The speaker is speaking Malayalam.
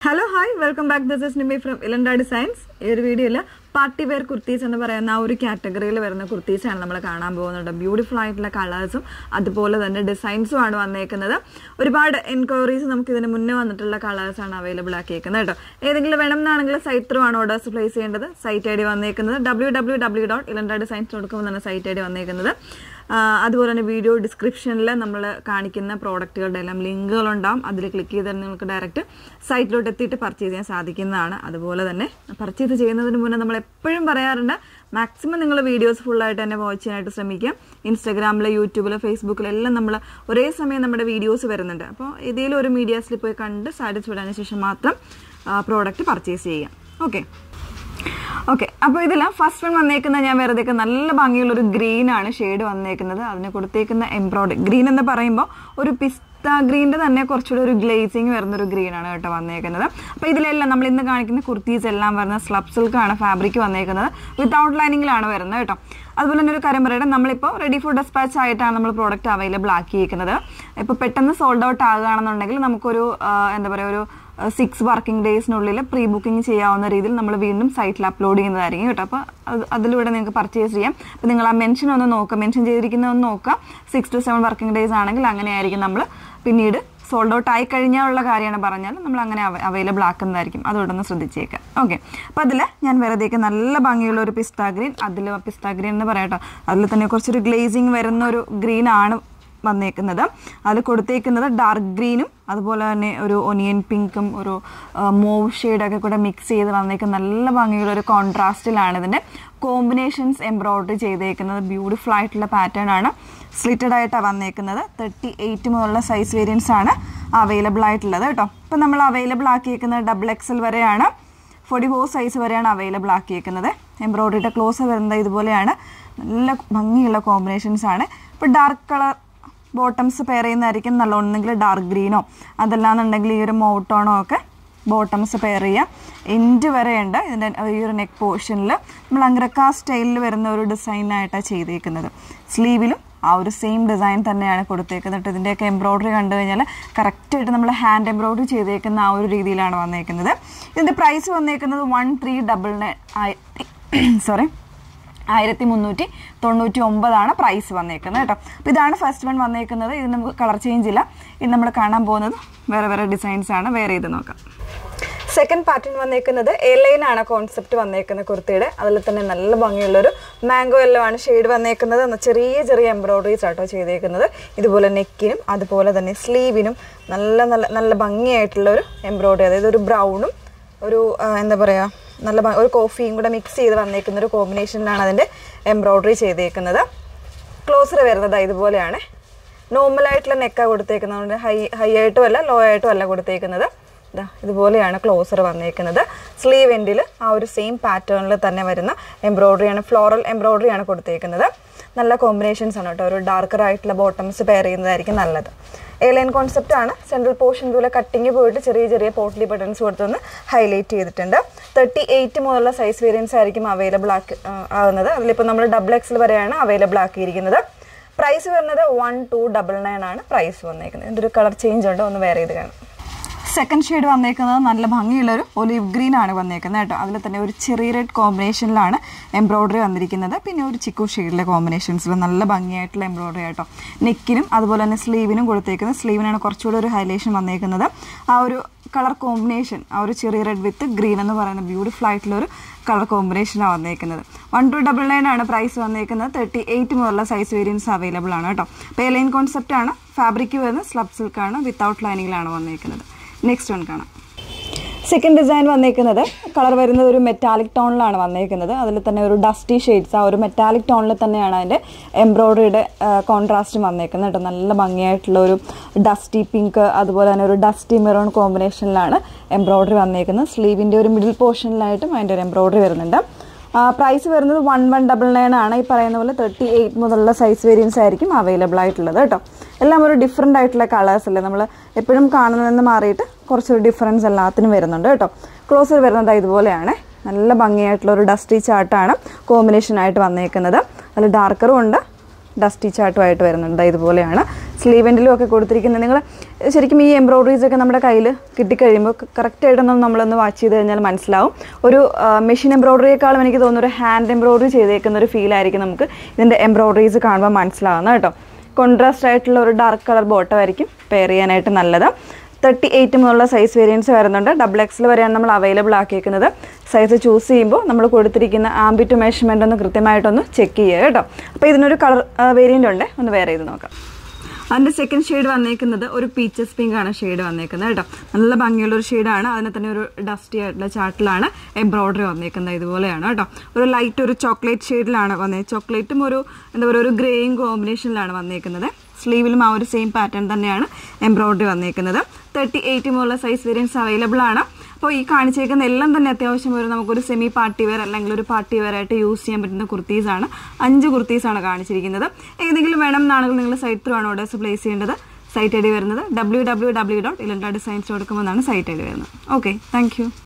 hello hi welcome back this is Nimi from Ilanda designs ഈ ഒരു വീഡിയോയിൽ പാർട്ടി വെയർ കുർത്തീസ് എന്ന് പറയുന്ന ആ ഒരു കാറ്റഗറിയിൽ വരുന്ന കുർത്തീസാണ് നമ്മൾ കാണാൻ പോകുന്നത് ബ്യൂട്ടിഫുൾ ആയിട്ടുള്ള കളേഴ്സും അതുപോലെ തന്നെ ഡിസൈൻസും ആണ് വന്നേക്കുന്നത് ഒരുപാട് എൻക്വയറീസ് നമുക്ക് ഇതിന് മുന്നേ വന്നിട്ടുള്ള കളേഴ്സാണ് അവൈലബിൾ ആക്കിയേക്കുന്നത് കേട്ടോ ഏതെങ്കിലും വേണം എന്നാണെങ്കിൽ സൈറ്റ് ത്രൂ ആണ് ഓർഡേഴ്സ് പ്ലേസ് ചെയ്യേണ്ടത് സൈറ്റ് ഐ ഡി വന്നേക്കുന്നത് W W W dot Ilanda designs dot com എന്നാണ് സൈറ്റ് ഐ ഡി വന്നേക്കുന്നത് ആ, അതുപോലെ തന്നെ വീഡിയോ ഡിസ്ക്രിപ്ഷനിൽ നമ്മൾ കാണിക്കുന്ന പ്രോഡക്റ്റുകളുടെ എല്ലാം ലിങ്കുകൾ ഉണ്ടാവും അതിൽ ക്ലിക്ക് ചെയ്താൽ നിങ്ങൾക്ക് ഡയറക്റ്റ് സൈറ്റിലോട്ട് എത്തിയിട്ട് പർച്ചേസ് ചെയ്യാൻ സാധിക്കുന്നതാണ് അതുപോലെ തന്നെ പർച്ചേസ് ചെയ്യുന്നതിന് മുന്നേ നമ്മൾ എപ്പോഴും പറയാറുണ്ട് മാക്സിമം നിങ്ങൾ വീഡിയോസ് ഫുള്ളായിട്ട് തന്നെ വാച്ച് ചെയ്യാനായിട്ട് ശ്രമിക്കുക ഇൻസ്റ്റാഗ്രാമിൽ യൂട്യൂബിൽ ഫേസ്ബുക്കിലെല്ലാം നമ്മൾ ഒരേ സമയം നമ്മുടെ വീഡിയോസ് വരുന്നുണ്ട് അപ്പോൾ ഏതെങ്കിലും ഒരു മീഡിയാസിൽ പോയി കണ്ട് സാറ്റിസ്ഫൈഡ് ആയതിനു ശേഷം മാത്രം പ്രോഡക്റ്റ് പർച്ചേസ് ചെയ്യുക ഓക്കെ ഓക്കെ അപ്പോൾ ഇതിൽ ഫസ്റ്റ് വൺ വന്നേക്കുന്ന ഞാൻ വെറുതെ നല്ല ഭംഗിയുള്ള ഒരു ഗ്രീൻ ആണ് ഷെയ്ഡ് വന്നേക്കുന്നത് അതിന് കൊടുത്തേക്കുന്ന എംബ്രോയിഡറി ഗ്രീൻ എന്ന് പറയുമ്പോൾ ഒരു പിസ്ത ഗ്രീനിന്റെ തന്നെ കുറച്ചുകൂടി ഒരു ഗ്ലേസിങ് വരുന്ന ഒരു ഗ്രീൻ ആണ് കേട്ടോ വന്നേക്കുന്നത് അപ്പോൾ ഇതിലെല്ലാം നമ്മൾ ഇന്ന് കാണിക്കുന്ന കുർത്തീസ് എല്ലാം വരുന്ന സ്ലബ് സിൽക്ക് ആണ് ഫാബ്രിക് വന്നേക്കുന്നത് വിത്ത് ഔട്ട് ലൈനിങ്ങിലാണ് വരുന്നത് കേട്ടോ അതുപോലെ തന്നെ ഒരു കാര്യം പറയട്ടെ നമ്മളിപ്പോൾ റെഡി ഫോർ ഡെസ്പാച്ച് ആയിട്ടാണ് നമ്മൾ പ്രോഡക്റ്റ് അവൈലബിൾ ആക്കിയിരിക്കുന്നത് ഇപ്പോൾ പെട്ടെന്ന് സോൾഡ് ഔട്ട് ആകുകയാണെന്നുണ്ടെങ്കിൽ നമുക്കൊരു ആ, എന്താ പറയുക ഒരു സിക്സ് വർക്കിംഗ് ഡേയ്സിനുള്ളിൽ പ്രീ ബുക്കിംഗ് ചെയ്യാവുന്ന രീതിയിൽ നമ്മൾ വീണ്ടും സൈറ്റിൽ അപ്ലോഡ് ചെയ്യുന്നതായിരിക്കും കേട്ടോ അപ്പോൾ അത് അതിലൂടെ നിങ്ങൾക്ക് പർച്ചേസ് ചെയ്യാം അപ്പോൾ നിങ്ങൾ ആ മെൻഷൻ ഒന്ന് നോക്കുക മെൻഷൻ ചെയ്തിരിക്കുന്ന ഒന്ന് നോക്കുക six two seven working days ആണെങ്കിൽ അങ്ങനെയായിരിക്കും നമ്മൾ പിന്നീട് സോൾഡ് ഔട്ട് ആയി കഴിഞ്ഞാലുള്ള കാര്യമാണ് പറഞ്ഞാൽ നമ്മൾ അങ്ങനെ അവൈലബിൾ ആക്കുന്നതായിരിക്കും അതുകൊണ്ട് ഒന്ന് ശ്രദ്ധിച്ചേക്കുക ഓക്കെ അപ്പോൾ അതിൽ ഞാൻ വെറുതേക്ക് നല്ല ഭംഗിയുള്ള ഒരു പിസ്ത ഗ്രീൻ അതിൽ പിസ്ത ഗ്രീൻ എന്ന് പറയാട്ടോ അതിൽ തന്നെ കുറച്ചൊരു ഗ്ലേസിങ് വരുന്ന ഒരു ഗ്രീൻ ആണ് വന്നേക്കുന്നത് അതിൽ കൊടുത്തേക്കുന്നത് ഡാർക്ക് ഗ്രീനും അതുപോലെ തന്നെ ഒരു ഒനിയൻ പിങ്കും ഒരു മോവ് ഷെയ്ഡൊക്കെ കൂടെ മിക്സ് ചെയ്ത് വന്നേക്കുന്ന നല്ല ഭംഗിയുള്ള ഒരു കോൺട്രാസ്റ്റിലാണ് ഇതിൻ്റെ കോമ്പിനേഷൻസ് എംബ്രോയിഡറി ചെയ്തേക്കുന്നത് ബ്യൂട്ടിഫുൾ ആയിട്ടുള്ള പാറ്റേൺ ആണ് സ്ലിറ്റഡ് ആയിട്ടാണ് വന്നേക്കുന്നത് തേർട്ടി എയ്റ്റ് മുതലുള്ള സൈസ് വേരിയൻസ് ആണ് അവൈലബിൾ ആയിട്ടുള്ളത് കേട്ടോ ഇപ്പം നമ്മൾ അവൈലബിൾ ആക്കിയേക്കുന്നത് ഡബിൾ എക്സൽ വരെയാണ് ഫോർട്ടി ഫോർ സൈസ് വരെയാണ് അവൈലബിൾ ആക്കിയേക്കുന്നത് എംബ്രോയിഡറിയുടെ ക്ലോസ് വരുന്നത് ഇതുപോലെയാണ് നല്ല ഭംഗിയുള്ള കോമ്പിനേഷൻസ് ആണ് ഇപ്പോൾ ഡാർക്ക് കളർ ബോട്ടംസ് പെയർ ചെയ്യുന്നതായിരിക്കും നല്ല ഒന്നെങ്കിൽ ഡാർക്ക് ഗ്രീനോ അതല്ലാന്നുണ്ടെങ്കിൽ ഈ ഒരു മോട്ടോണോ ഒക്കെ ബോട്ടംസ് പെയർ ചെയ്യാം എൻഡ് വരെയുണ്ട് ഇതിൻ്റെ ഈ ഒരു നെക്ക് പോർഷനിൽ നമ്മൾ അഗ്രക്ക സ്റ്റൈലിൽ വരുന്ന ഒരു ഡിസൈനായിട്ടാണ് ചെയ്തേക്കുന്നത് സ്ലീവിലും ആ ഒരു സെയിം ഡിസൈൻ തന്നെയാണ് കൊടുത്തേക്കുന്നത് കേട്ടോ ഇതിൻ്റെയൊക്കെ എംബ്രോയിഡറി കണ്ടു കഴിഞ്ഞാൽ കറക്റ്റായിട്ട് നമ്മൾ ഹാൻഡ് എംബ്രോയിഡറി ചെയ്തേക്കുന്ന ആ ഒരു രീതിയിലാണ് വന്നേക്കുന്നത് ഇതിൻ്റെ പ്രൈസ് വന്നേക്കുന്നത് one three double nine sorry ആയിരത്തി മുന്നൂറ്റി തൊണ്ണൂറ്റി ഒമ്പതാണ് പ്രൈസ് വന്നേക്കുന്നത് കേട്ടോ അപ്പോൾ ഇതാണ് ഫസ്റ്റ് വൺ വന്നേക്കുന്നത് ഇത് നമുക്ക് കളർ ചേഞ്ച് ഇല്ല ഇത് നമ്മൾ കാണാൻ പോകുന്നത് വേറെ വേറെ ഡിസൈൻസ് ആണ് വേറെ ഇത് നോക്കാം സെക്കൻഡ് പാറ്റേൺ വന്നേക്കുന്നത് എ ലൈനാണ് കോൺസെപ്റ്റ് വന്നേക്കുന്ന കുർത്തിയുടെ അതിൽ തന്നെ നല്ല ഭംഗിയുള്ളൊരു മാംഗോ യെല്ലോ ആണ് ഷെയ്ഡ് വന്നേക്കുന്നത് എന്ന ചെറിയ ചെറിയ എംബ്രോയിഡറീസ് ആട്ടോ ചെയ്തേക്കുന്നത് ഇതുപോലെ നെക്കിനും അതുപോലെ തന്നെ സ്ലീവിനും നല്ല നല്ല നല്ല ഭംഗിയായിട്ടുള്ള ഒരു എംബ്രോയിഡറി അതായത് ഒരു ബ്രൗണും ഒരു ആ, എന്താ പറയുക നല്ല ഭ- ഒരു കോഫിയും കൂടെ മിക്സ് ചെയ്ത് വന്നേക്കുന്ന ഒരു കോമ്പിനേഷനിലാണ് അതിൻ്റെ എംബ്രോയിഡറി ചെയ്തേക്കുന്നത് ക്ലോസർ വരുന്നത് ഇതുപോലെയാണ് നോർമലായിട്ടുള്ള നെക്കാണ് കൊടുത്തേക്കുന്നത് ഹൈ ഹൈ ആയിട്ടും അല്ല ലോ ആയിട്ടും അല്ല കൊടുത്തേക്കുന്നത് ദാ ഇതുപോലെയാണ് ക്ലോസർ വന്നേക്കുന്നത് സ്ലീവ് എൻഡിൽ ആ ഒരു സെയിം പാറ്റേണിൽ തന്നെ വരുന്ന എംബ്രോയിഡറിയാണ് ഫ്ലോറൽ എംബ്രോയിഡറിയാണ് കൊടുത്തേക്കുന്നത് നല്ല കോമ്പിനേഷൻസ് ആണ് കേട്ടോ ഒരു ഡാർക്കർ ആയിട്ടുള്ള ബോട്ടംസ് പെയർ ചെയ്യുന്നതായിരിക്കും നല്ലത് എയർലൈൻ കോൺസെപ്റ്റ് ആണ് സെൻട്രൽ പോർഷൻ ഇതുപോലെ കട്ടിങ് പോയിട്ട് ചെറിയ ചെറിയ പോട്ട്ലി ബട്ടൺസ് കൊടുത്തൊന്ന് ഹൈലൈറ്റ് ചെയ്തിട്ടുണ്ട് തേർട്ടി എയ്റ്റ് മുതലുള്ള സൈസ് വേരിയൻസ് ആയിരിക്കും അവൈലബിൾ ആക്കി ആ, ആകുന്നത് അതിലിപ്പോൾ നമ്മൾ ഡബിൾ എക്സിൽ വരെയാണ് അവൈലബിൾ ആക്കിയിരിക്കുന്നത് പ്രൈസ് വരുന്നത് വൺ ടു ഡബിൾ നയൻ ആണ് പ്രൈസ് വന്നേക്കുന്നത് ഇതിൻ്റെ ഒരു കളർ ചേഞ്ച് ഉണ്ട് ഒന്ന് വേറെ ഇത് കാണാം സെക്കൻഡ് ഷെയ്ഡ് വന്നേക്കുന്നത് നല്ല ഭംഗിയുള്ളൊരു ഒലിവ് ഗ്രീൻ ആണ് വന്നേക്കുന്നത് കേട്ടോ അതിൽ തന്നെ ഒരു ചെറിയ റെഡ് കോമ്പിനേഷനിലാണ് എംബ്രോയിഡറി വന്നിരിക്കുന്നത് പിന്നെ ഒരു ചിക്കു ഷെയ്ഡിലെ കോമ്പിനേഷൻസിൽ നല്ല ഭംഗിയായിട്ടുള്ള എംബ്രോയിഡറി ആട്ടോ നെക്കിനും അതുപോലെ തന്നെ സ്ലീവിനും കൊടുത്തേക്കുന്നത് സ്ലീവിനാണ് കുറച്ചുകൂടി ഒരു ഹൈലൈഷൻ വന്നേക്കുന്നത് ആ ഒരു കളർ കോമ്പിനേഷൻ ആ ഒരു ചെറിയ റെഡ് വിത്ത് ഗ്രീൻ എന്ന് പറയുന്ന ബ്യൂട്ടിഫുൾ ആയിട്ടുള്ള ഒരു കളർ കോമ്പിനേഷനാണ് വന്നേക്കുന്നത് വൺ ടു ഡബിൾ നയൻ ആണ് പ്രൈസ് വന്നേക്കുന്നത് തേർട്ടി എയ്റ്റ് മുതലുള്ള സൈസ് വേരിയൻസ് അവൈലബിൾ ആണ് കേട്ടോ അപ്പോൾ ലൈൻ കോൺസെപ്റ്റ് ആണ് ഫാബ്രിക് വരുന്നത് സ്ലബ് സിൽക്ക് ആണ് വിത്തൗട്ട് ലൈനിങ്ങിലാണ് വന്നേക്കുന്നത് നെക്സ്റ്റ് വൺ കാണാം സെക്കൻഡ് ഡിസൈൻ വന്നേക്കുന്നത് കളർ വരുന്നത് ഒരു മെറ്റാലിക് ടോണിലാണ് വന്നേക്കുന്നത് അതിൽ തന്നെ ഒരു ഡസ്റ്റി ഷെയ്ഡ്സ് ആ ഒരു മെറ്റാലിക് ടോണിൽ തന്നെയാണ് അതിൻ്റെ എംബ്രോയിഡറിയുടെ കോൺട്രാസ്റ്റ് വന്നേക്കുന്നത് കേട്ടോ നല്ല ഭംഗിയായിട്ടുള്ള ഒരു ഡസ്റ്റി പിങ്ക് അതുപോലെ തന്നെ ഒരു ഡസ്റ്റി മെറൂൺ കോമ്പിനേഷനിലാണ് എംബ്രോയിഡറി വന്നേക്കുന്നത് സ്ലീവിൻ്റെ ഒരു മിഡിൽ പോർഷനിലായിട്ടും അതിൻ്റെ ഒരു എംബ്രോയിഡറി വരുന്നുണ്ട് പ്രൈസ് വരുന്നത് വൺ വൺ ഡബിൾ നയൻ ആണ് ഈ പറയുന്ന പോലെ തേർട്ടി എയ്റ്റ് മുതലുള്ള സൈസ് വേരിയൻസ് ആയിരിക്കും അവൈലബിൾ ആയിട്ടുള്ളത് കേട്ടോ എല്ലാം ഒരു ഡിഫറെൻ്റ് ആയിട്ടുള്ള കളേഴ്സ് അല്ലേ നമ്മൾ എപ്പോഴും കാണുന്നതെന്ന് മാറിയിട്ട് കുറച്ചൊരു ഡിഫറൻസ് എല്ലാത്തിനും വരുന്നുണ്ട് കേട്ടോ ക്ലോസർ വരുന്നത് ഇതുപോലെയാണ് നല്ല ഭംഗിയായിട്ടുള്ള ഒരു ഡസ്റ്റി ചാർട്ടാണ് കോമ്പിനേഷനായിട്ട് വന്നേക്കുന്നത് അതിൽ ഡാർക്കറും ഉണ്ട് ഡസ്റ്റി ചാർട്ടുമായിട്ട് വരുന്നുണ്ട് ദാ ഇതുപോലെയാണ് സ്ലീവെൻറ്റിലും ഒക്കെ കൊടുത്തിരിക്കുന്നത് നിങ്ങൾ ശരിക്കും ഈ എംബ്രോയിഡറീസ് ഒക്കെ നമ്മുടെ കയ്യിൽ കിട്ടിക്കഴിയുമ്പോൾ കറക്റ്റായിട്ടൊന്നും നമ്മളൊന്ന് വാച്ച് ചെയ്ത് കഴിഞ്ഞാൽ മനസ്സിലാവും ഒരു മെഷീൻ എംബ്രോയിഡറിയേക്കാളും എനിക്ക് തോന്നുന്നു ഒരു ഹാൻഡ് എംബ്രോയിഡറി ചെയ്തേക്കുന്ന ഒരു ഫീൽ ആയിരിക്കും നമുക്ക് ഇതിൻ്റെ എംബ്രോയിഡറീസ് കാണുമ്പോൾ മനസ്സിലാവുന്നത് കേട്ടോ കോൺട്രാസ്റ്റ് ആയിട്ടുള്ള ഒരു ഡാർക്ക് കളർ ബോട്ടം ആയിരിക്കും പെയർ ചെയ്യാനായിട്ട് നല്ലത് തേർട്ടി എയ്റ്റ് മുതലുള്ള സൈസ് വേരിയൻസ് വരുന്നുണ്ട് ഡബിൾ എക്സിൽ വരെയാണ് നമ്മൾ അവൈലബിൾ ആക്കിയേക്കുന്നത് സൈസ് ചൂസ് ചെയ്യുമ്പോൾ നമ്മൾ കൊടുത്തിരിക്കുന്ന ആംബിറ്റ് മെഷർമെൻ്റ് ഒന്ന് കൃത്യമായിട്ടൊന്ന് ചെക്ക് ചെയ്യുക കേട്ടോ അപ്പോൾ ഇതിനൊരു കളർ വേരിയൻ്റ് ഉണ്ട് ഒന്ന് വേറെ ചെയ്ത് നോക്കാം അതിൻ്റെ സെക്കൻഡ് ഷെയ്ഡ് വന്നേക്കുന്നത് ഒരു പീച്ചസ് പിങ്ക് ആണ് ഷെയ്ഡ് വന്നേക്കുന്നത് കേട്ടോ നല്ല ഭംഗിയുള്ള ഒരു ഷെയ്ഡാണ് അതിന് തന്നെ ഒരു ഡസ്റ്റി ആയിട്ടുള്ള ചാട്ടിലാണ് എംബ്രോയിഡറി വന്നേക്കുന്നത് ഇതുപോലെയാണ് കേട്ടോ ഒരു ലൈറ്റ് ഒരു ചോക്ലേറ്റ് ഷെയ്ഡിലാണ് വന്നത് ചോക്ലേറ്റും ഒരു എന്താ പറയുക ഒരു ഗ്രേയും കോമ്പിനേഷനിലാണ് വന്നേക്കുന്നത് സ്ലീവിലും ആ ഒരു സെയിം പാറ്റേൺ തന്നെയാണ് എംബ്രോയിഡറി വന്നേക്കുന്നത് തേർട്ടി എയ്റ്റ് മുതലുള്ള സൈസ് വേരിയൻസ് അവൈലബിൾ ആണ് അപ്പോൾ ഈ കാണിച്ചേക്കുന്ന എല്ലാം തന്നെ അത്യാവശ്യം ഒരു നമുക്കൊരു സെമി പാർട്ടി വെയർ അല്ലെങ്കിൽ ഒരു പാർട്ടി വെയർ ആയിട്ട് യൂസ് ചെയ്യാൻ പറ്റുന്ന കുർത്തീസാണ് അഞ്ച് കുർത്തീസാണ് കാണിച്ചിരിക്കുന്നത് ഏതെങ്കിലും വേണം എന്നാണെങ്കിൽ നിങ്ങൾ സൈറ്റ് ത്രൂ ആണ് ഓർഡേഴ്സ് പ്ലേസ് ചെയ്യേണ്ടത് സൈറ്റ് ഐ ഡി വരുന്നത് W W W dot Ilanda designs dot com എന്നാണ് സൈറ്റ് ഐ ഡി വരുന്നത് ഓക്കെ താങ്ക് യു